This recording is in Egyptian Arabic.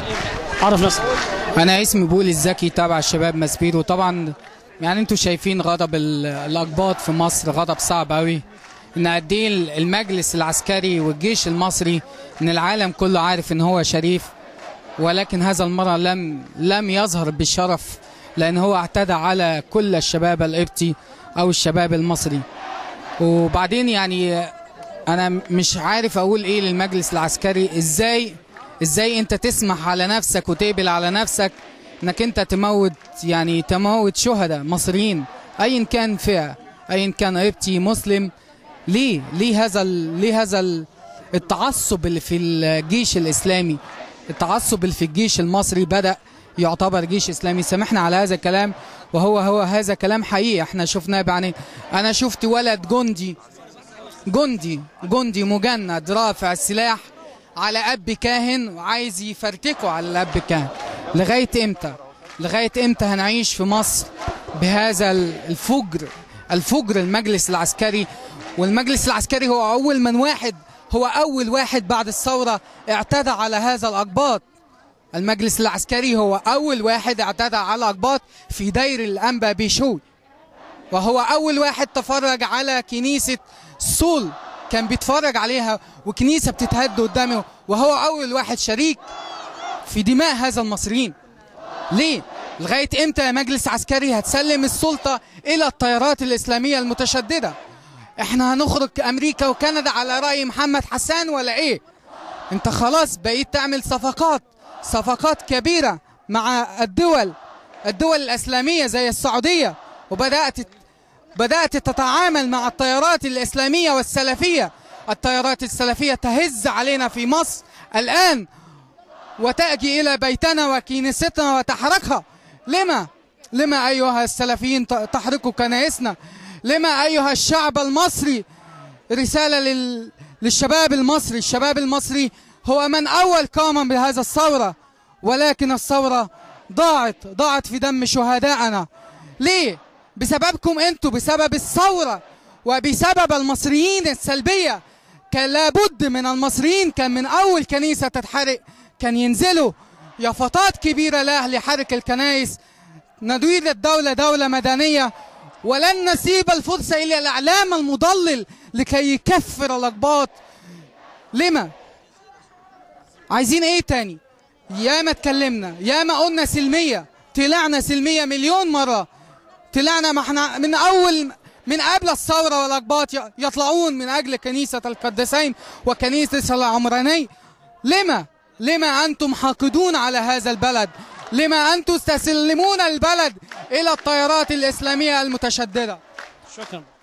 عرف نفسك انا اسمي بولي الزكي تابع الشباب مسبير وطبعا يعني انتوا شايفين غضب ال- الاقباط في مصر غضب صعب قوي ان قد ايه المجلس العسكري والجيش المصري ان العالم كله عارف ان هو شريف ولكن هذا المرة لم لم يظهر بالشرف لان هو اعتدى على كل الشباب القبطي او الشباب المصري وبعدين يعني انا مش عارف اقول ايه للمجلس العسكري ازاي ازاي انت تسمح على نفسك وتقبل على نفسك انك انت تموت يعني تموت شهداء مصريين ايا كان فئه ايا كان قبطي مسلم ليه ليه هذا ال- ليه هذا ال- التعصب اللي في الجيش الاسلامي التعصب اللي في الجيش المصري بدا يعتبر جيش اسلامي سامحنا على هذا الكلام وهو هو هذا كلام حقيقي احنا شفناه بعينينا انا شفت ولد جندي جندي جندي مجند رافع السلاح على اب كاهن وعايز يفرتكه على الاب كاهن لغايه امتى لغايه امتى هنعيش في مصر بهذا الفجر الفجر المجلس العسكري والمجلس العسكري هو اول من واحد هو اول واحد بعد الثوره اعتدى على هذا الاقباط المجلس العسكري هو اول واحد اعتدى على الاقباط في دير الانبا بيشوي وهو أول واحد تفرج على كنيسة سول كان بيتفرج عليها وكنيسة بتتهد قدامه وهو أول واحد شريك في دماء هذا المصريين ليه؟ لغاية إمتى يا مجلس عسكري هتسلم السلطة إلى التيارات الإسلامية المتشددة؟ إحنا هنخرج أمريكا وكندا على رأي محمد حسان ولا إيه؟ أنت خلاص بقيت تعمل صفقات صفقات كبيرة مع الدول الدول الإسلامية زي السعودية وبدأت بدأت تتعامل مع التيارات الإسلامية والسلفية التيارات السلفية تهز علينا في مصر الآن وتأتي إلى بيتنا وكنيستنا وتحرقها لما لما أيها السلفيين ت- تحرقوا كنائسنا لما أيها الشعب المصري رسالة لل... للشباب المصري الشباب المصري هو من أول قام بهذا الثورة ولكن الثورة ضاعت ضاعت في دم شهدائنا ليه؟ بسببكم انتوا بسبب الثورة وبسبب المصريين السلبية كان لابد من المصريين كان من أول كنيسة تتحرق كان ينزلوا يافطات كبيرة لأهل حرق الكنائس نريد الدولة دولة مدنية ولن نسيب الفرصة إلى الإعلام المضلل لكي يكفر الأقباط لما؟ عايزين ايه تاني؟ ياما اتكلمنا ياما قلنا سلمية طلعنا سلمية مليون مرة طلعنا ما احنا من أول من قبل الثورة والأقباط ي- يطلعون من أجل كنيسة القدسين وكنيسة العمراني لما؟ لما أنتم حاقدون على هذا البلد؟ لما أنتم تسلمون البلد إلى التيارات الإسلامية المتشددة؟ شكرا